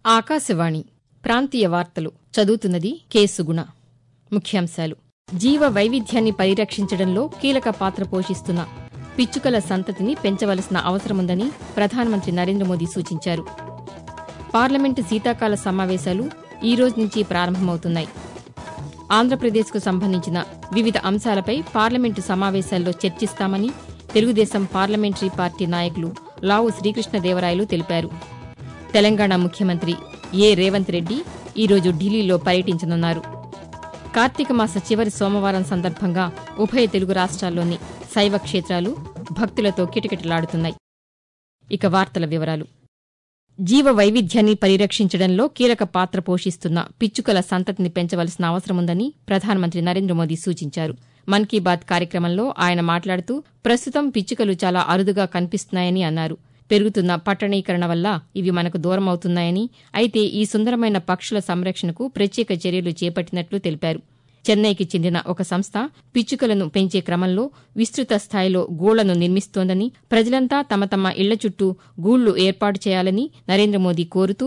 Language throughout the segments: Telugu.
ఆకాశవాణి ప్రాంతీయ వార్తలు చదువుతున్నది కె సుగుణ ముఖ్యాంశాలు జీవ వైవిధ్యాన్ని పరిరక్షించడంలో కీలక పాత్ర పోషిస్తున్న పిచ్చుకల సంతతిని పెంచవలసిన అవసరముందని ప్రధానమంత్రి నరేంద్ర మోదీ సూచించారు పార్లమెంటు శీతాకాల సమావేశాలు ఈ రోజు నుంచి ప్రారంభమవుతున్నాయి ఆంధ్రప్రదేశ్కు సంబంధించిన వివిధ అంశాలపై పార్లమెంటు సమావేశాల్లో చర్చిస్తామని తెలుగుదేశం పార్లమెంటరీ పార్టీ నాయకులు లావు శ్రీకృష్ణదేవరాయలు తెలిపారు తెలంగాణ ముఖ్యమంత్రి ఏ రేవంత్ రెడ్డి ఈరోజు ఢిల్లీలో పర్యటించనున్నారు కార్తీక మాస చివరి సోమవారం సందర్భంగా ఉభయ తెలుగు రాష్ట్రాల్లోని శైవ క్షేత్రాలు భక్తులతో కిటకిటలాడుతున్నాయి ఇక వార్తల వివరాలు జీవ వైవిధ్యాన్ని పరిరక్షించడంలో కీలక పాత్ర పోషిస్తున్న పిచ్చుకల సంతతిని పెంచవలసిన అవసరముందని ప్రధానమంత్రి నరేంద్ర మోదీ సూచించారు మన్ కీ బాత్ కార్యక్రమంలో ఆయన మాట్లాడుతూ ప్రస్తుతం పిచ్చుకలు చాలా అరుదుగా కనిపిస్తున్నాయని అన్నారు పెరుగుతున్న పట్టణీకరణ వల్ల ఇవి మనకు దూరమవుతున్నాయని అయితే ఈ సుందరమైన పక్షుల సంరక్షణకు ప్రత్యేక చర్యలు చేపట్టినట్లు తెలిపారు చెన్నైకి చెందిన ఒక సంస్థ పిచ్చుకలను పెంచే క్రమంలో విస్తృత స్థాయిలో గూళ్లను నిర్మిస్తోందని ప్రజలంతా తమ తమ ఇళ్ల చుట్టూ గూళ్లు ఏర్పాటు చేయాలని నరేంద్ర మోదీ కోరుతూ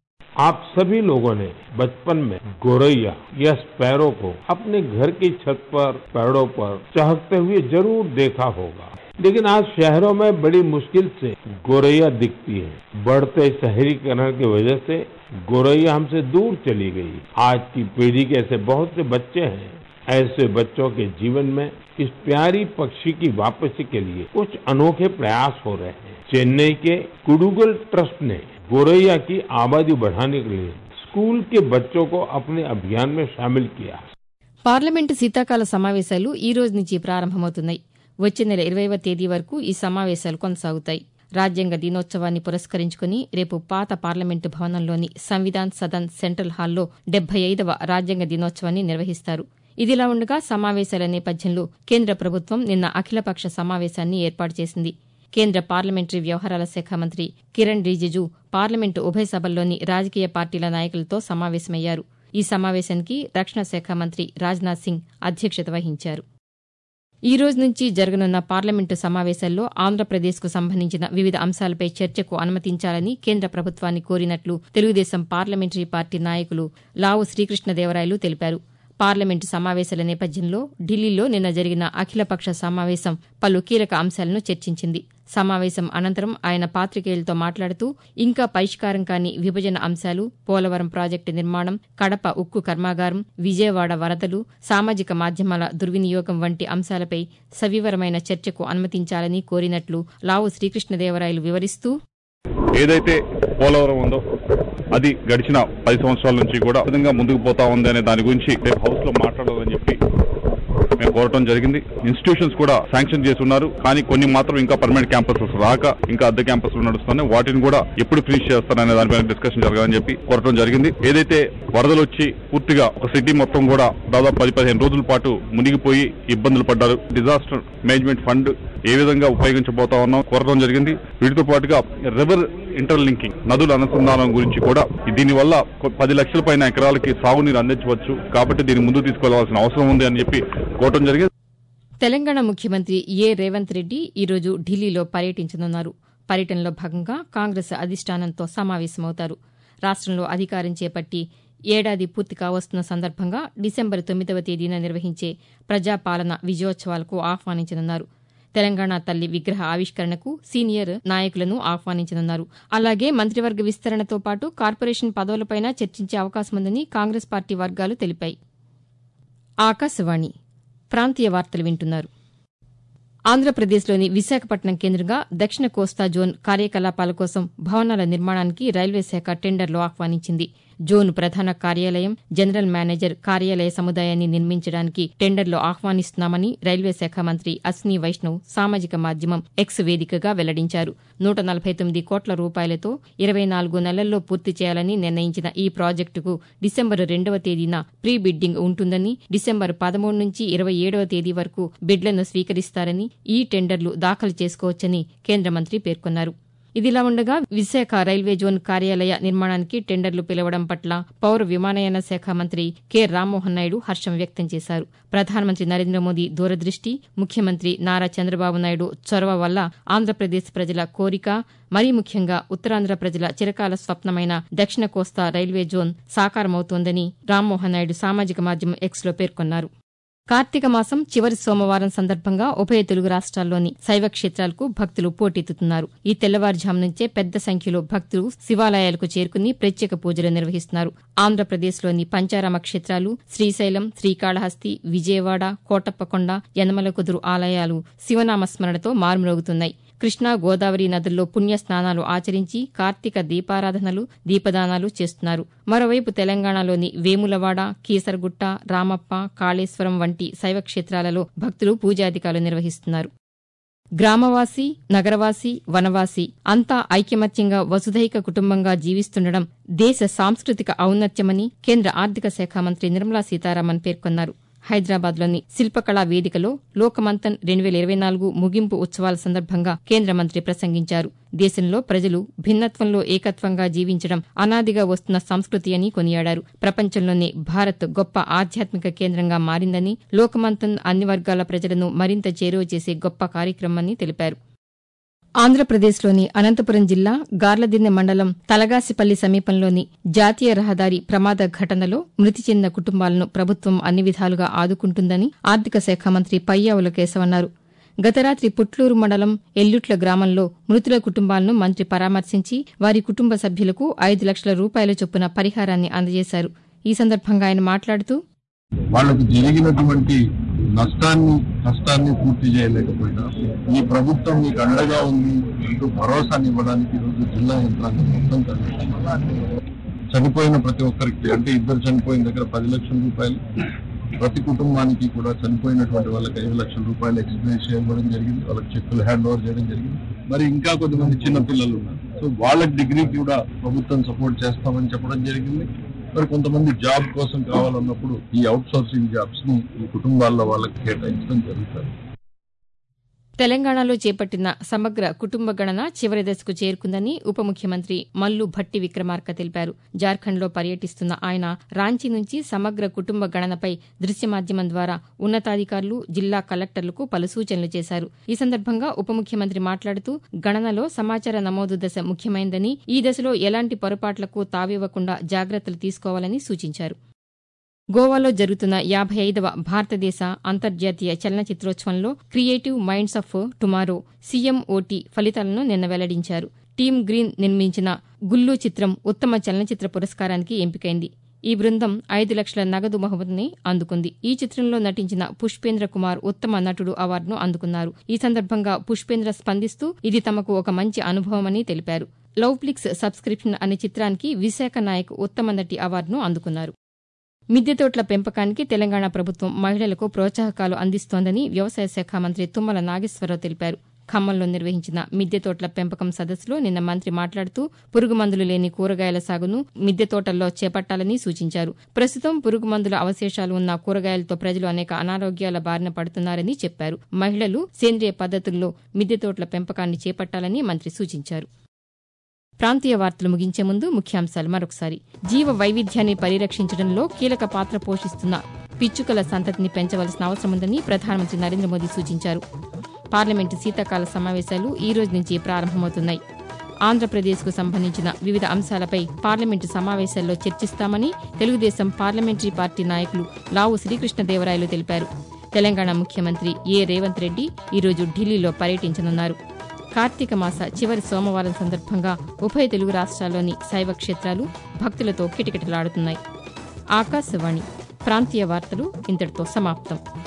आप सभी लोगों ने बचपन में गोरैया या स्पैरो को अपने घर की छत पर पेड़ों पर चहकते हुए जरूर देखा होगा लेकिन आज शहरों में बड़ी मुश्किल से गोरैया दिखती है बढ़ते शहरीकरण की वजह से गोरैया हमसे दूर चली गई आज की पीढ़ी के ऐसे बहुत से बच्चे हैं ऐसे बच्चों के जीवन में इस प्यारी पक्षी की वापसी के लिए कुछ अनोखे प्रयास हो रहे हैं चेन्नई के कुडुगल ट्रस्ट ने गोरैया की आबादी बढ़ाने के लिए स्कूल के बच्चों को अपने अभियान में शामिल किया పార్లమెంటు శీతాకాల సమావేశాలు ఈ రోజు నుంచి ప్రారంభమవుతున్నాయి వచ్చే నెల ఇరవైవ తేదీ వరకు ఈ సమావేశాలు కొనసాగుతాయి రాజ్యాంగ దినోత్సవాన్ని పురస్కరించుకుని రేపు పాత పార్లమెంటు భవనంలోని సంవిధాన్ సదన్ సెంట్రల్ హాల్లో డెబ్బై ఐదవ రాజ్యాంగ దినోత్సవాన్ని నిర్వహిస్తారు ఇదిలా ఉండగా సమావేశాల నేపథ్యంలో కేంద్ర ప్రభుత్వం నిన్న అఖిలపక్ష సమావేశాన్ని ఏర్పాటు చేసింది కేంద్ర పార్లమెంటరీ వ్యవహారాల శాఖ మంత్రి కిరణ్ రిజిజు పార్లమెంటు ఉభయ సభల్లోని రాజకీయ పార్టీల నాయకులతో సమావేశమయ్యారు ఈ సమావేశానికి రక్షణ శాఖ మంత్రి రాజ్నాథ్ సింగ్ అధ్యక్షత వహించారు ఈ రోజు నుంచి జరగనున్న పార్లమెంటు సమావేశాల్లో ఆంధ్రప్రదేశ్కు సంబంధించిన వివిధ అంశాలపై చర్చకు అనుమతించాలని కేంద్ర ప్రభుత్వాన్ని కోరినట్లు తెలుగుదేశం పార్లమెంటరీ పార్టీ నాయకులు లావు శ్రీకృష్ణదేవరాయలు తెలిపారు పార్లమెంటు సమావేశాల నేపథ్యంలో ఢిల్లీలో నిన్న జరిగిన అఖిలపక్ష సమావేశం పలు కీలక అంశాలను చర్చించింది సమావేశం అనంతరం ఆయన పాతికేయులతో మాట్లాడుతూ ఇంకా పరిష్కారం కాని విభజన అంశాలు పోలవరం ప్రాజెక్టు నిర్మాణం కడప ఉక్కు కర్మాగారం విజయవాడ వరదలు సామాజిక మాధ్యమాల దుర్వినియోగం వంటి అంశాలపై సవివరమైన చర్చకు అనుమతించాలని కోరినట్లు లావు శ్రీకృష్ణదేవరాయలు వివరిస్తూ ఏదైతే పోలవరం ఉందో అది గడిచిన పది సంవత్సరాల నుంచి కూడా ఏ విధంగా ముందుకు పోతా ఉంది అనే దాని గురించి రేపు హౌస్ లో మాట్లాడాలని చెప్పి మేము కోరటం జరిగింది ఇన్స్టిట్యూషన్స్ కూడా శాంక్షన్ చేసి ఉన్నారు కానీ కొన్ని మాత్రం ఇంకా పర్మనెంట్ క్యాంపసెస్ రాక ఇంకా అద్దె క్యాంపస్ నడుస్తున్నాయి వాటిని కూడా ఎప్పుడు ఫినిష్ చేస్తారనే దానిపైన డిస్కషన్ జరగాలని చెప్పి కోరటం జరిగింది ఏదైతే వరదలు వచ్చి పూర్తిగా ఒక సిటీ మొత్తం కూడా దాదాపు పది పదిహేను రోజుల పాటు మునిగిపోయి ఇబ్బందులు పడ్డారు డిజాస్టర్ మేనేజ్మెంట్ ఫండ్ ఏ విధంగా ఉపయోగించబోతా ఉన్నాం కోరడం జరిగింది వీటితో పాటుగా రివర్ ఇంటర్లింకింగ్ నదుల అనుసంధానం గురించి కూడా దీనివల్ల కొ- పది లక్షల పైన ఎకరాలకి సాగునీరు అందించవచ్చు కాబట్టి దీన్ని ముందుకు తీసుకెళ్లాల్సిన అవసరం ఉంది అని చెప్పి కోరటం జరిగింది తెలంగాణ ముఖ్యమంత్రి ఏ రేవంత్ రెడ్డి ఈరోజు ఢిల్లీలో పర్యటించనున్నారు పర్యటనలో భాగంగా కాంగ్రెస్ అధిష్టానంతో సమావేశమవుతారు రాష్టంలో అధికారం చేపట్టి ఏడాది పూర్తి కావస్తున్న సందర్భంగా డిసెంబర్ తొమ్మిదవ తేదీన నిర్వహించే ప్రజాపాలన విజయోత్సవాలకు ఆహ్వానించనున్నారు తెలంగాణ తల్లి విగ్రహ ఆవిష్కరణకు సీనియర్ నాయకులను ఆహ్వానించనున్నారు అలాగే మంత్రివర్గ విస్తరణతో పాటు కార్పొరేషన్ పదవులపైన చర్చించే అవకాశముందని కాంగ్రెస్ పార్టీ వర్గాలు తెలిపాయి ఆకాశవాణి ప్రాంతీయ వార్తలు వింటున్నారు ఆంధ్రప్రదేశ్లోని విశాఖపట్నం కేంద్రంగా దక్షిణ కోస్తా జోన్ కార్యకలాపాల కోసం భవనాల నిర్మాణానికి రైల్వే శాఖ టెండర్లు ఆహ్వానించింది జోన్ ప్రధాన కార్యాలయం జనరల్ మేనేజర్ కార్యాలయ సముదాయాన్ని నిర్మించడానికి టెండర్లు ఆహ్వానిస్తున్నామని రైల్వే శాఖ మంత్రి అశ్విని వైష్ణవ్ సామాజిక మాధ్యమం ఎక్స్ వేదికగా వెల్లడించారు నూట నలభై తొమ్మిది కోట్ల రూపాయలతో ఇరవై నాలుగు నెలల్లో పూర్తి చేయాలని నిర్ణయించిన ఈ ప్రాజెక్టుకు డిసెంబర్ రెండవ తేదీన ప్రీ బిడ్డింగ్ ఉంటుందని డిసెంబర్ పదమూడు నుంచి ఇరవై ఏడవ తేదీ వరకు బిడ్లను స్వీకరిస్తారని ఈ టెండర్లు దాఖలు చేసుకోవచ్చని కేంద్ర మంత్రి పేర్కొన్నారు ఇదిలా ఉండగా విశాఖ రైల్వే జోన్ కార్యాలయ నిర్మాణానికి టెండర్లు పిలవడం పట్ల పౌర విమానయాన శాఖ మంత్రి కె రామ్మోహన్ నాయుడు హర్షం వ్యక్తం చేశారు ప్రధానమంత్రి నరేంద్ర మోదీ దూరదృష్టి ముఖ్యమంత్రి నారా చంద్రబాబు నాయుడు చొరవ వల్ల ఆంధ్రప్రదేశ్ ప్రజల కోరిక మరీ ముఖ్యంగా ఉత్తరాంధ్ర ప్రజల చిరకాల స్వప్నమైన దక్షిణ కోస్తా రైల్వే జోన్ సాకారమవుతోందని రామ్మోహన్ నాయుడు సామాజిక మాధ్యమం ఎక్స్లో పేర్కొన్నారు కార్తీక మాసం చివరి సోమవారం సందర్భంగా ఉభయ తెలుగు రాష్ట్రాల్లోని శైవ క్షేత్రాలకు భక్తులు పోటెత్తుతున్నారు ఈ తెల్లవారుజాము నుంచే పెద్ద సంఖ్యలో భక్తులు శివాలయాలకు చేరుకుని ప్రత్యేక పూజలు నిర్వహిస్తున్నారు ఆంధ్రప్రదేశ్లోని పంచారామ క్షేత్రాలు శ్రీశైలం శ్రీకాళహస్తి విజయవాడ కోటప్పకొండ యనమల కుదురు ఆలయాలు శివనామస్మరణతో మారుమ్రోగుతున్నాయి కృష్ణా గోదావరి నదుల్లో పుణ్య స్నానాలు ఆచరించి కార్తీక దీపారాధనలు దీపదానాలు చేస్తున్నారు మరోవైపు తెలంగాణలోని వేములవాడ కీసరగుట్ట రామప్ప కాళేశ్వరం వంటి శైవ క్షేత్రాలలో భక్తులు పూజాధికాలు నిర్వహిస్తున్నారు గ్రామవాసి నగరవాసి వనవాసి అంతా ఐకమత్యంగా వసుధైక కుటుంబంగా జీవిస్తుండడం దేశ సాంస్కృతిక ఔన్నత్యమని కేంద్ర ఆర్థిక శాఖ మంత్రి నిర్మలా సీతారామన్ పేర్కొన్నారు హైదరాబాద్లోని శిల్పకళా వేదికలో లోకమంతన్ రెండు వేల ఇరవై నాలుగు ముగింపు ఉత్సవాల సందర్భంగా కేంద్ర మంత్రి ప్రసంగించారు దేశంలో ప్రజలు భిన్నత్వంలో ఏకత్వంగా జీవించడం అనాదిగా వస్తున్న సంస్కృతి అని కొనియాడారు ప్రపంచంలోనే భారత్ గొప్ప ఆధ్యాత్మిక కేంద్రంగా మారిందని లోకమంతన్ అన్ని వర్గాల ప్రజలను మరింత చేరువ చేసే గొప్ప కార్యక్రమని తెలిపారు ఆంధ్రప్రదేశ్లోని అనంతపురం జిల్లా గార్లదిన్నె మండలం తలగాసిపల్లి సమీపంలోని జాతీయ రహదారి ప్రమాద ఘటనలో మృతి చెందిన కుటుంబాలను ప్రభుత్వం అన్ని విధాలుగా ఆదుకుంటుందని ఆర్థిక శాఖ మంత్రి పయ్యావుల కేశవన్నారు గత రాత్రి పుట్లూరు మండలం ఎల్లుట్ల గ్రామంలో మృతుల కుటుంబాలను మంత్రి పరామర్శించి వారి కుటుంబ సభ్యులకు ఐదు లక్షల రూపాయల చొప్పున పరిహారాన్ని అందజేశారు ఈ సందర్భంగా ఆయన మాట్లాడుతూ వాళ్ళకు జరిగినటువంటి నష్టాన్ని కష్టాన్ని పూర్తి చేయలేకపోయినా ఈ ప్రభుత్వం మీకు అండగా ఉంది అంటూ భరోసాని ఇవ్వడానికి ఈరోజు జిల్లా యంత్రాంగం మొత్తం కలిసి చనిపోయిన ప్రతి ఒక్కరికి అంటే ఇద్దరు చనిపోయిన దగ్గర పది లక్షల రూపాయలు ప్రతి కుటుంబానికి కూడా చనిపోయినటువంటి వాళ్ళకి ఐదు లక్షల రూపాయలు ఎక్స్ప్లెయిన్ చేయడం జరిగింది వాళ్ళకి చెక్కులు హ్యాండ్ ఓవర్ చేయడం జరిగింది మరి ఇంకా కొద్దిమంది చిన్న పిల్లలు ఉన్నారు సో వాళ్ళకి డిగ్రీ కూడా ప్రభుత్వం సపోర్ట్ చేస్తామని చెప్పడం జరిగింది మరి కొంతమంది జాబ్ కోసం కావాలన్నప్పుడు ఈ అవుట్ సోర్సింగ్ జాబ్స్ ని ఈ కుటుంబాల్లో వాళ్ళకి కేటాయించడం జరుగుతుంది తెలంగాణలో చేపట్టిన సమగ్ర కుటుంబ గణన చివరి దశకు చేరుకుందని ఉప ముఖ్యమంత్రి మల్లు భట్టి విక్రమార్క తెలిపారు జార్ఖండ్లో పర్యటిస్తున్న ఆయన రాంచీ నుంచి సమగ్ర కుటుంబ గణనపై దృశ్య మాధ్యమం ద్వారా ఉన్నతాధికారులు జిల్లా కలెక్టర్లకు పలు సూచనలు చేశారు ఈ సందర్భంగా ఉప ముఖ్యమంత్రి మాట్లాడుతూ గణనలో సమాచార నమోదు దశ ముఖ్యమైందని ఈ దశలో ఎలాంటి పొరపాట్లకు తావివ్వకుండా జాగ్రత్తలు తీసుకోవాలని సూచించారు గోవాలో జరుగుతున్న యాభై ఐదవ భారతదేశ అంతర్జాతీయ చలనచిత్రోత్సవంలో creative minds of tomorrow CMOT ఫలితాలను నిన్న వెల్లడించారు టీమ్ గ్రీన్ నిర్మించిన గుల్లు చిత్రం ఉత్తమ చలనచిత్ర పురస్కారానికి ఎంపికైంది ఈ బృందం ఐదు లక్షల నగదు బహుమతిని అందుకుంది ఈ చిత్రంలో నటించిన పుష్పేంద్ర కుమార్ ఉత్తమ నటుడు అవార్డును అందుకున్నారు ఈ సందర్భంగా పుష్పేంద్ర స్పందిస్తూ ఇది తమకు ఒక మంచి అనుభవమని తెలిపారు లవ్ ప్లిక్స్ సబ్స్క్రిప్షన్ అనే చిత్రానికి విశాఖ నాయక్ ఉత్తమ నటి అవార్డును అందుకున్నారు మిద్దె తోటల పెంపకానికి తెలంగాణ ప్రభుత్వం మహిళలకు ప్రోత్సాహకాలు అందిస్తోందని వ్యవసాయ శాఖ మంత్రి తుమ్మల నాగేశ్వరరావు తెలిపారు ఖమ్మంలో నిర్వహించిన మిద్దె తోటల పెంపకం సదస్సులో నిన్న మంత్రి మాట్లాడుతూ పురుగు మందులు లేని కూరగాయల సాగును మిద్దె తోటల్లో చేపట్టాలని సూచించారు ప్రస్తుతం పురుగు మందుల అవశేషాలు ఉన్న కూరగాయలతో ప్రజలు అనేక అనారోగ్యాల బారిన పడుతున్నారని చెప్పారు మహిళలు సేంద్రియ పద్దతుల్లో మిద్దె తోటల పెంపకాన్ని చేపట్టాలని మంత్రి సూచించారు ప్రాంతీయ వార్తలు ముగించే ముందు ముఖ్యాంశాలు మరొకసారి జీవ వైవిధ్యాన్ని పరిరక్షించడంలో కీలక పాత్ర పోషిస్తున్న పిచ్చుకల సంతతిని పెంచవలసిన అవసరముందని ప్రధానమంత్రి నరేంద్ర మోదీ సూచించారు పార్లమెంటు శీతాకాల సమావేశాలు ఈ రోజు నుంచి ప్రారంభమవుతున్నాయి ఆంధ్రప్రదేశ్కు సంబంధించిన వివిధ అంశాలపై పార్లమెంటు సమావేశాల్లో చర్చిస్తామని తెలుగుదేశం పార్లమెంటరీ పార్టీ నాయకులు లావు శ్రీకృష్ణదేవరాయలు తెలిపారు తెలంగాణ ముఖ్యమంత్రి ఏ రేవంత్ రెడ్డి ఈరోజు ఢిల్లీలో పర్యటించనున్నారు కార్తీక మాస చివరి సోమవారం సందర్భంగా ఉభయ తెలుగు రాష్ట్రాల్లోని శైవ క్షేత్రాలు భక్తులతో కిటకిటలాడుతున్నాయి ఆకాశవాణి ప్రాంతీయ వార్తలు ఇంతటితో సమాప్తం